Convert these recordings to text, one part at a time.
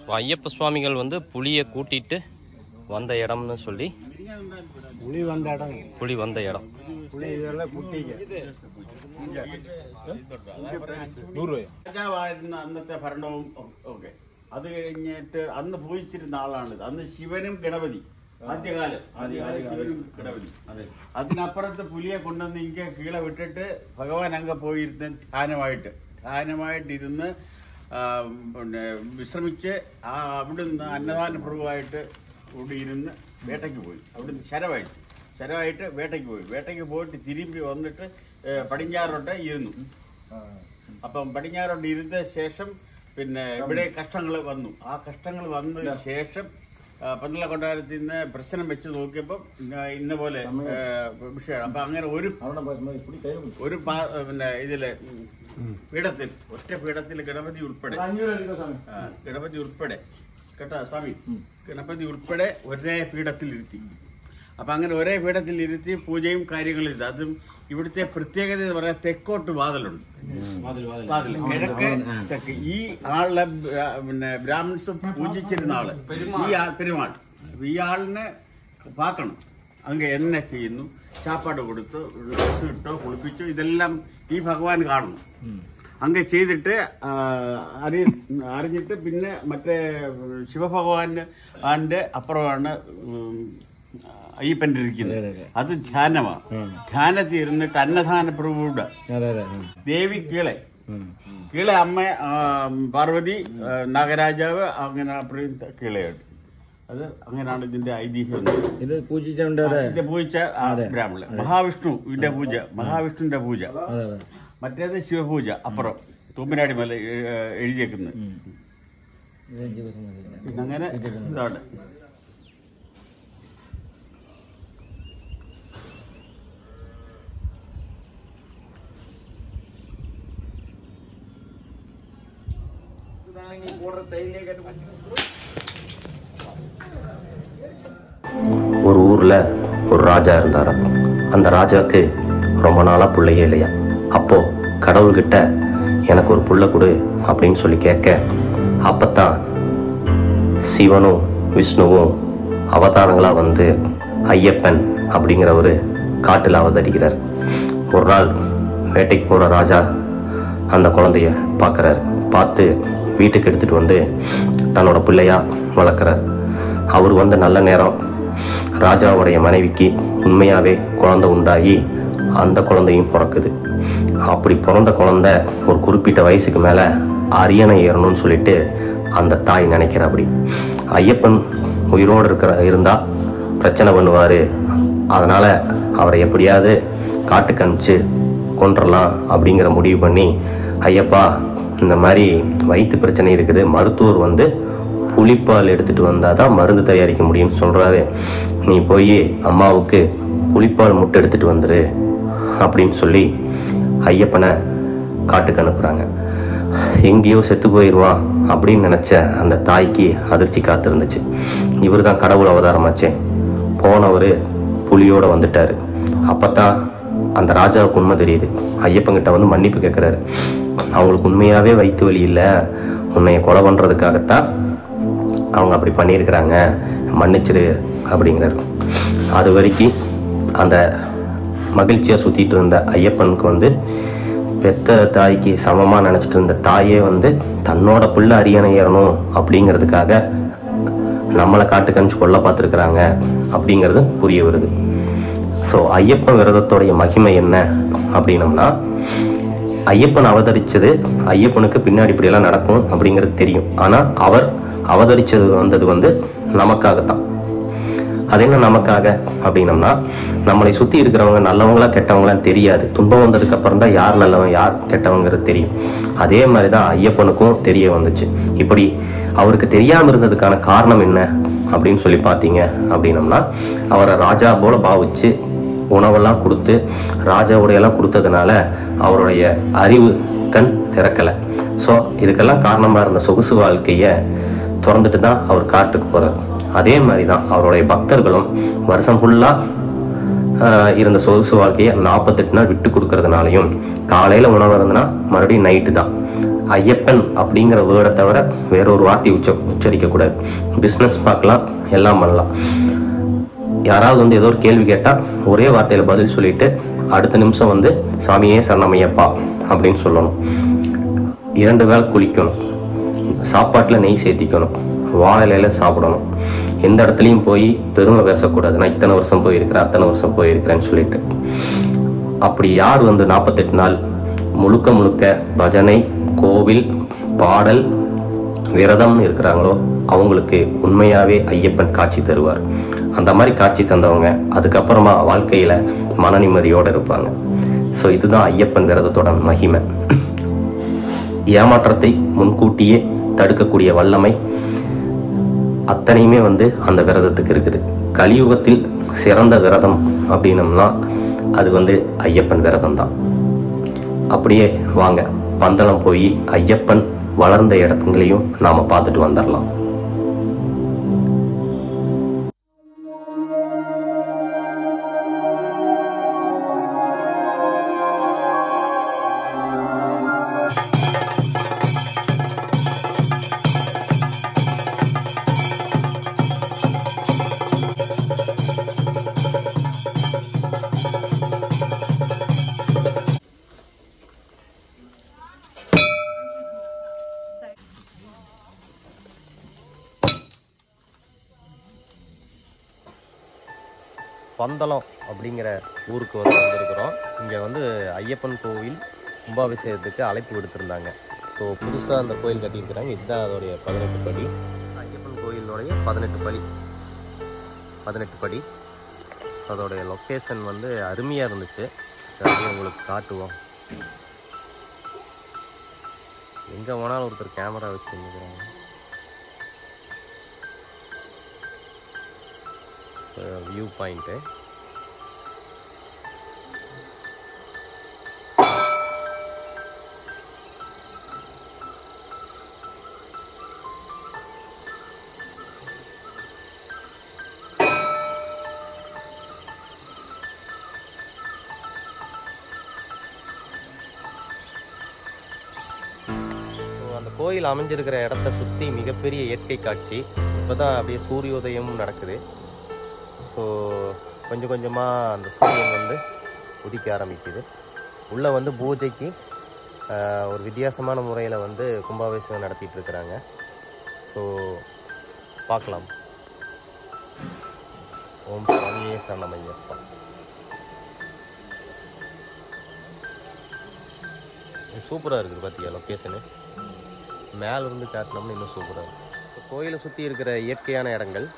இப்போ ஐயப்ப சுவாமிகள் வந்து புலியை கூட்டிட்டு வந்த இடம்னு சொல்லி புளி வந்த இடம் புலி வந்த இடம் புளி இதெல்லாம் കുട്ടിക്ക് രാജാവായിരുന്ന അന്നത്തെ ഭരണവും ഒക്കെ അത് കഴിഞ്ഞിട്ട് അന്ന് പൂജിച്ചിരുന്ന ആളാണിത് അന്ന് ശിവനും ഗണപതി ആദ്യകാലം ആദ്യകാലം ശിവനും ഗണപതി അതെ അതിനപ്പുറത്ത് പുലിയെ കൊണ്ടുവന്ന് ഇങ്ങനെ കീഴെ വിട്ടിട്ട് ഭഗവാൻ അങ്ങ് പോയിരുന്ന ധ്യാനമായിട്ട് ധ്യാനമായിട്ടിരുന്ന് ആ, പിന്നെ വിശ്രമിച്ച് ആ അവിടുന്ന് അന്നദാന പ്രഭുവായിട്ട് കൂടി ഇരുന്ന് വേട്ടയ്ക്ക് പോയി അവിടുന്ന് ശരമായിട്ട് ശരമായിട്ട് വേട്ടയ്ക്ക് പോയി വേട്ടയ്ക്ക് പോയിട്ട് തിരുമ്പി വന്നിട്ട് ഏ, പടിഞ്ഞാറോട്ട് ഇരുന്നു അപ്പം പടിഞ്ഞാറോട്ട് ഇരുന്ന ശേഷം പിന്നെ ഇവിടെ കഷ്ടങ്ങൾ വന്നു ആ കഷ്ടങ്ങൾ വന്നതിന് ശേഷം ആ, പന്തള കൊട്ടാരത്തിൽ നിന്ന് പ്രശ്നം വെച്ച് നോക്കിയപ്പോൾ ഇന്ന- ഇന്ന പോലെ ഏ, വിഷയമാണ് അപ്പൊ അങ്ങനെ ഒരു ഒരു പാ- പിന്നെ ഇതില് ഉം, പീഠത്തിൽ ഒറ്റ പീഠത്തിൽ ഗണപതി ഉൾപ്പെടെ ആ, ഗണപതി ഉൾപ്പെടെ കേട്ടോ സ്വാമി ഗണപതി ഉൾപ്പെടെ ഒരേ പീഠത്തിൽ ഇരുത്തി അപ്പൊ അങ്ങനെ ഒരേ പീഠത്തിൽ ഇരുത്തി പൂജയും കാര്യങ്ങളും ഇത് അതും ഇവിടുത്തെ പ്രത്യേകത എന്ന് പറയാൻ തെക്കോട്ട് വാതിലുണ്ട് വാതിൽ കിഴക്ക് തെക്ക് ഈ ആളിലെ ബ്ര- പിന്നെ ബ്രാഹ്മിൺസ് പൂജിച്ചിരുന്ന ആള് ഈ ആൾ പെരുമാൾ ഈ ആളിനെ പാക്കണം അങ്ങ് എന്നെ ചെയ്യുന്നു ചാപ്പാട് കൊടുത്തു ഡ്രസ് ഇട്ടോ കുളിപ്പിച്ചു ഇതെല്ലാം ഈ ഭഗവാൻ കാണുന്നു അങ്ങ് ചെയ്തിട്ട് ആ, അറി അറിഞ്ഞിട്ട് പിന്നെ മറ്റേ ശിവഭഗവാന്റെ ആന്റെ അപ്പുറമാണ് ഉം, അയ്യപ്പൻ്റെ ഇരിക്കുന്നത് അത് ധ്യാനമാണ് ധ്യാനത്തിൽ ഇരുന്നിട്ട് അന്നദാന പ്രഭുവിടെ അതെ അതെ ദേവി കീളെ കീളെ അമ്മ ആ, പാർവതി ആ, നാഗരാജാവ് അങ്ങനെ അപ്പുറം കീളയുണ്ട് അത് അങ്ങനെയാണ് ഇതിന്റെ ഐതിഹ്യം ഇത് പൂജിച്ചുണ്ട് അതെ ഇത് പൂജിച്ച ആ ബ്രാഹ്മണൻ മഹാവിഷ്ണു ഇതിന്റെ പൂജ മഹാവിഷ്ണുവിന്റെ പൂജ അതെ അതെ മറ്റേത് ശിവപൂജ അപ്പുറം തൂമ്പനാടി മല ഏ- എഴുതിയേക്കുന്നത് ഇത് ജീവസമാധി. പിന്നെ അങ്ങനെ ഇതാണ് ஒரு ஊரில் ஒரு ராஜா இருந்தாராம் அந்த ராஜாவுக்கு ரொம்ப நாளாக பிள்ளையே இல்லையா அப்போது கடவுள்கிட்ட எனக்கு ஒரு புள்ள கொடு அப்படின்னு சொல்லி கேட்க அப்பத்தான் சிவனும் விஷ்ணுவும் அவதாரங்களாக வந்து ஐயப்பன் அப்படிங்கிற ஒரு காட்டில் அவதரிக்கிறார் ஒரு நாள் வேட்டைக்கு போகிற ராஜா அந்த குழந்தைய பார்க்குறாரு பார்த்து வீட்டுக்கு எடுத்துகிட்டு வந்து தன்னோட பிள்ளையா வளர்க்குறார் அவர் வந்த நல்ல நேரம் ராஜாவுடைய மனைவிக்கு உண்மையாகவே குழந்தை உண்டாகி அந்த குழந்தையும் பிறக்குது அப்படி பிறந்த குழந்தை ஒரு குறிப்பிட்ட வயசுக்கு மேலே அரியணை ஏறணும்னு சொல்லிட்டு அந்த தாய் நினைக்கிறா அப்படி ஐயப்பன் உயிரோடு இருக்கிற இருந்தால் பிரச்சனை பண்ணுவார் அதனால் அவரை எப்படியாவது காட்டுக்கு அனுப்பிச்சு கொண்டுறலாம் அப்படிங்கிற முடிவு பண்ணி ஐயப்பா இந்த மாதிரி வயிற்று பிரச்சனை இருக்குது மருத்துவர் வந்து புளிப்பால் எடுத்துட்டு வந்தால் தான் மருந்து தயாரிக்க முடியும்னு சொல்கிறாரு நீ போய் அம்மாவுக்கு புளிப்பால் முட்டை எடுத்துட்டு வந்துரு அப்படின்னு சொல்லி ஐயப்பனை காட்டுக்கு அனுப்புகிறாங்க எங்கேயோ செத்து போயிடுவான் அப்படின்னு நினச்ச அந்த தாய்க்கு அதிர்ச்சி காத்திருந்துச்சு இவர் தான் கடவுள் அவதாரமாச்சே போனவர் புலியோட வந்துட்டாரு அப்பதான் அந்த ராஜாவுக்கு உண்மை தெரியுது ஐயப்பங்கிட்ட வந்து மன்னிப்பு கேட்குறாரு அவங்களுக்கு உண்மையாகவே வயிற்று வலி இல்லை உன்னைய கொலை பண்ணுறதுக்காகத்தான் அவங்க அப்படி பண்ணியிருக்கிறாங்க மன்னிச்சிரு அப்படிங்கிறாரு அது வரைக்கும் அந்த மகிழ்ச்சியாக சுற்றிட்டு இருந்த ஐயப்பனுக்கு வந்து பெத்த தாய்க்கு சமமாக நினச்சிட்டு இருந்த தாயே வந்து தன்னோட பிள்ளை அரியணை ஏறணும் அப்படிங்கிறதுக்காக நம்மளை காட்டு கணிச்சு கொல்ல பார்த்துருக்குறாங்க அப்படிங்கிறது புரிய வருது ஸோ ஐயப்பன் விரதத்தோடைய மகிமை என்ன அப்படின்னம்னா ஐயப்பன் அவதரிச்சது ஐயப்பனுக்கு பின்னாடி இப்படியெல்லாம் நடக்கும் அப்படிங்கிறது தெரியும் ஆனால் அவர் அவதரிச்சது வந்தது வந்து நமக்காகத்தான் அது என்ன நமக்காக அப்படின்னம்னா நம்மளை சுற்றி இருக்கிறவங்க நல்லவங்களா கெட்டவங்களான்னு தெரியாது துன்பம் வந்ததுக்கு அப்புறம் தான் யார் நல்லவன் யார் கெட்டவங்கிறது தெரியும் அதே மாதிரி தான் ஐயப்பனுக்கும் தெரிய வந்துச்சு இப்படி அவருக்கு தெரியாமல் இருந்ததுக்கான காரணம் என்ன அப்படின்னு சொல்லி பார்த்தீங்க அப்படின்னம்னா அவரை ராஜா போல பாவிச்சு உணவெல்லாம் கொடுத்து ராஜாவுடையெல்லாம் கொடுத்ததுனால அவருடைய அறிவு கண் திறக்கலை ஸோ இதுக்கெல்லாம் காரணமாக இருந்த சொகுசு வாழ்க்கையை திறந்துட்டு தான் அவர் காட்டுக்கு போகிறார் அதே மாதிரி தான் அவருடைய பக்தர்களும் வருஷம் ஃபுல்லாக இருந்த சொகுசு வாழ்க்கையை நாற்பத்தெட்டு நாள் விட்டு கொடுக்கறதுனாலையும் காலையில் உணவு இருந்ததுன்னா மறுபடியும் நைட்டு தான் ஐயப்பன் அப்படிங்கிற வேர்டை தவிர வேற ஒரு வார்த்தை உச்ச உச்சரிக்கக்கூடாது பிஸ்னஸ் பார்க்கலாம் எல்லாம் பண்ணலாம் யாராவது வந்து ஏதோ ஒரு கேள்வி கேட்டால் ஒரே வார்த்தையில் பதில் சொல்லிட்டு அடுத்த நிமிஷம் வந்து சாமியே சரணமையப்பா அப்படின்னு சொல்லணும் இரண்டு வேளை குளிக்கணும் சாப்பாட்டில் நெய் சேர்த்திக்கணும் வாழை இலையில சாப்பிடணும் எந்த இடத்துலையும் போய் பெருமை பேசக்கூடாது நான் இத்தனை வருஷம் போயிருக்கிறேன் அத்தனை வருஷம் போயிருக்கிறேன்னு சொல்லிட்டு அப்படி யார் வந்து நாற்பத்தெட்டு நாள் முழுக்க முழுக்க பஜனை கோவில் பாடல் விரதம்னு இருக்கிறாங்களோ அவங்களுக்கு உண்மையாகவே ஐயப்பன் காட்சி தருவார் அந்த மாதிரி காட்சி தந்தவங்க அதுக்கப்புறமா வாழ்க்கையில் மன நிம்மதியோடு இருப்பாங்க ஸோ இதுதான் ஐயப்பன் விரதத்தோட மகிமை ஏமாற்றத்தை முன்கூட்டியே தடுக்கக்கூடிய வல்லமை அத்தனையுமே வந்து அந்த விரதத்துக்கு இருக்குது கலியுகத்தில் சிறந்த விரதம் அப்படின்னம்னா அது வந்து ஐயப்பன் விரதம் தான் அப்படியே வாங்க பந்தளம் போய் ஐயப்பன் வளர்ந்த இடத்துங்களையும் நாம பார்த்துட்டு வந்துடலாம் பந்தளம் அப்படிங்கிற ஊருக்கு வந்து வந்திருக்கிறோம் இங்கே வந்து ஐயப்பன் கோவில் கும்பாபிஷேகத்துக்கு அழைப்பு விடுத்திருந்தாங்க ஸோ புதுசாக அந்த கோயில் கட்டியிருக்கிறாங்க இதுதான் அதோடைய பதினெட்டு படி ஐயப்பன் கோயிலுடைய பதினெட்டு படி பதினெட்டு படி அதோடைய லொக்கேஷன் வந்து அருமையாக இருந்துச்சு சரி உங்களுக்கு காட்டுவோம் எங்கே வேணாலும் ஒருத்தர் கேமரா வச்சு நிற்கிறாங்க வியூ பாயிண்ட்டு ஸோ அந்த கோயில் அமைஞ்சிருக்கிற இடத்த சுற்றி மிகப்பெரிய இயற்கை காட்சி இப்போ தான் அப்படியே சூரியோதயமும் நடக்குது ஸோ கொஞ்சம் கொஞ்சமாக அந்த சூரியன் வந்து உதிக்க ஆரம்பிக்குது உள்ளே வந்து பூஜைக்கு ஆஹ், ஒரு வித்தியாசமான முறையில் வந்து கும்பாபிஷேகம் நடத்திட்டு இருக்கிறாங்க ஸோ பார்க்கலாம் ஓம் சுவாமியே சரணமையப்பா சூப்பராக இருக்குது பார்த்தியா லொக்கேஷனு மேலே இருந்து காட்டினோம்னா இன்னும் சூப்பராக இருக்கும் ஸோ கோயிலை சுற்றி இருக்கிற இயற்கையான இடங்கள்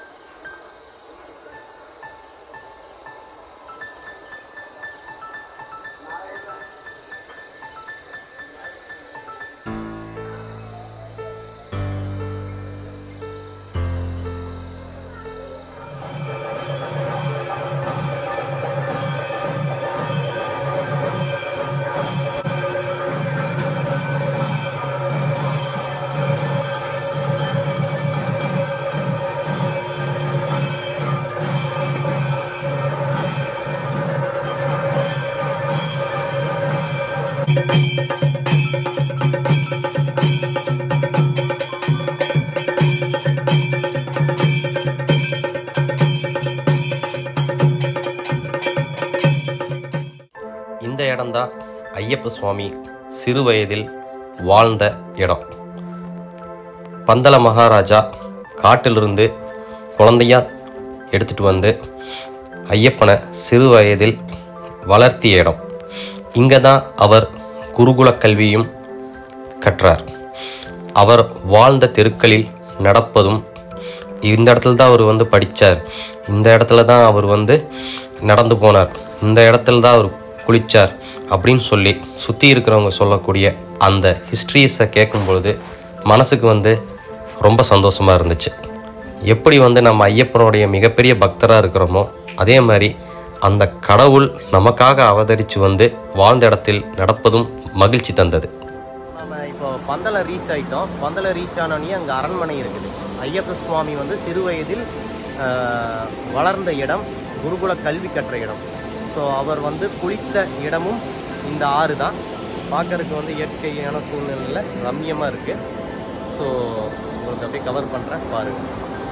இந்த இடம்தான் ஐயப்ப சுவாமி சிறு வயதில் வாழ்ந்த இடம் பந்தல மகாராஜா காட்டிலிருந்து குழந்தையா எடுத்துட்டு வந்து ஐயப்பனை சிறு வயதில் வளர்த்திய இடம் இங்கே தான் அவர் குருகுல கல்வியும் கற்றார் அவர் வாழ்ந்த தெருக்களில் நடப்பதும் இந்த இடத்துல தான் அவர் வந்து படித்தார் இந்த இடத்துல தான் அவர் வந்து நடந்து போனார் இந்த இடத்துல தான் அவர் குளித்தார் அப்படின்னு சொல்லி சுற்றி இருக்கிறவங்க சொல்லக்கூடிய அந்த ஹிஸ்ட்ரிஸை கேட்கும் பொழுது மனசுக்கு வந்து ரொம்ப சந்தோஷமாக இருந்துச்சு எப்படி வந்து நம்ம ஐயப்பனுடைய மிகப்பெரிய பக்தராக இருக்கிறோமோ அதே மாதிரி அந்த கடவுள் நமக்காக அவதரித்து வந்து வாழ்ந்த இடத்தில் நடப்பதும் மகிழ்ச்சி தந்தது நம்ம இப்போ பந்தலை ரீச் ஆயிட்டோம் பந்தலை ரீச் ஆனோடனே அங்கே அரண்மனை இருக்குது ஐயப்ப சுவாமி வந்து சிறு வயதில் ஆஹ், வளர்ந்த இடம் குருகுல கல்வி கற்ற இடம் ஸோ அவர் வந்து குளித்த இடமும் இந்த ஆறு தான் பார்க்கறதுக்கு வந்து இயற்கையான சூழ்நிலையில் ரம்மியமாக இருக்குது ஸோ உங்களுக்கு அப்படியே கவர் பண்ணுறேன் பாருங்கள்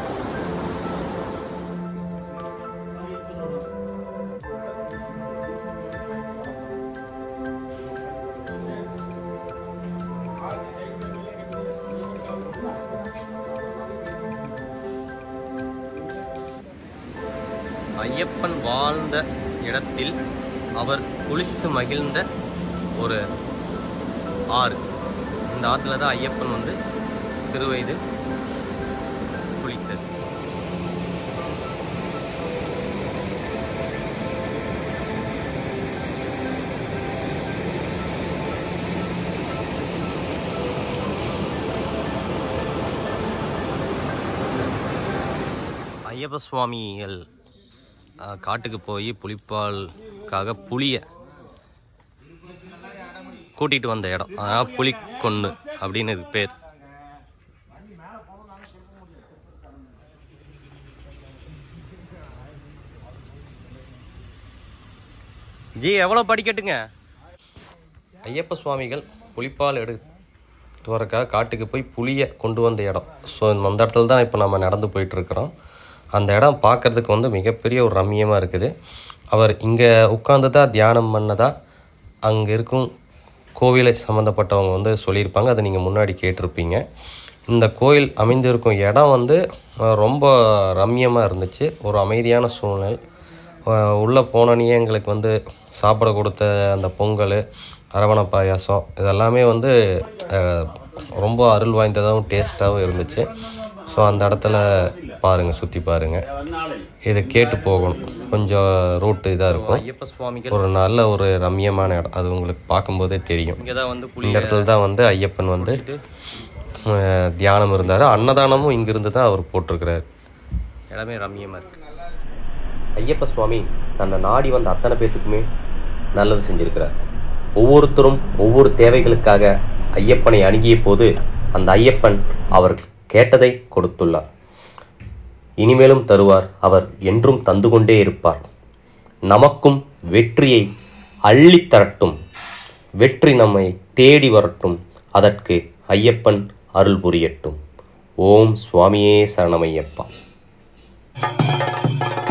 ஐயப்பன் வாழ்ந்த இடத்தில் அவர் குளித்து மகிழ்ந்த ஒரு ஆறு இந்த ஆற்றுல தான் ஐயப்பன் வந்து சிறுவயது குளித்தது ஐயப்ப சுவாமிகள் அஹ், காட்டுக்கு போய் புலிப்பாலுக்காக புளிய கூட்டிட்டு வந்த இடம் அதான் புலிக்கொன்னு அப்படின்னு இதுக்கு பேர் ஜி எவ்வளோ படிக்கட்டுங்க ஐயப்ப சுவாமிகள் புலிப்பால் எடுத்து வரக்காக காட்டுக்கு போய் புளியை கொண்டு வந்த இடம் ஸோ அந்த இடத்துல தான் இப்போ நம்ம நடந்து போயிட்டுருக்குறோம் அந்த இடம் பார்க்கறதுக்கு வந்து மிகப்பெரிய ஒரு ரம்மியமாக இருக்குது அவர் இங்கே உட்காந்து தான் தியானம் பண்ணதா அங்கே இருக்கும் கோவிலை சம்மந்தப்பட்டவங்க வந்து சொல்லியிருப்பாங்க அதை நீங்கள் முன்னாடி கேட்டிருப்பீங்க இந்த கோயில் அமைந்திருக்கும் இடம் வந்து அஹ், ரொம்ப ரம்மியமாக இருந்துச்சு ஒரு அமைதியான சூழ்நிலை அஹ், உள்ளே போனோன்னே எங்களுக்கு வந்து சாப்பிட கொடுத்த அந்த பொங்கல் அரவண பாயாசம் இதெல்லாமே வந்து அஹ், ரொம்ப அருள் வாய்ந்ததாகவும் டேஸ்ட்டாகவும் இருந்துச்சு ஸோ அந்த இடத்துல பாருங்கள் சுற்றி பாருங்கள் இதை கேட்டு போகணும் கொஞ்சம் ரூட்டு இதாக இருக்கும் ஐயப்ப சுவாமிகள் ஒரு நல்ல ஒரு ரம்மியமான இடம் அது உங்களுக்கு பார்க்கும்போதே தெரியும் இங்கே தான் வந்து இந்த இடத்துல தான் வந்து ஐயப்பன் வந்து அஹ், தியானம் இருந்தார் அன்னதானமும் இங்கிருந்து தான் அவர் போட்டிருக்கிறார் இடமே ரம்மியமாக இருக்கு ஐயப்ப சுவாமி தன்னை நாடி வந்த அத்தனை பேர்த்துக்குமே நல்லது செஞ்சிருக்கிறார் ஒவ்வொருத்தரும் ஒவ்வொரு தேவைகளுக்காக ஐயப்பனை அணுகிய போது அந்த ஐயப்பன் அவர் கேட்டதை கொடுத்துள்ளார் இனிமேலும் தருவார் அவர் என்றும் தந்து கொண்டே இருப்பார் நமக்கும் வெற்றியை அள்ளித் தரட்டும் வெற்றி நம்மை தேடி வரட்டும் அதற்கு ஐயப்பன் அருள் புரியட்டும் ஓம் சுவாமியே சரணமையப்பா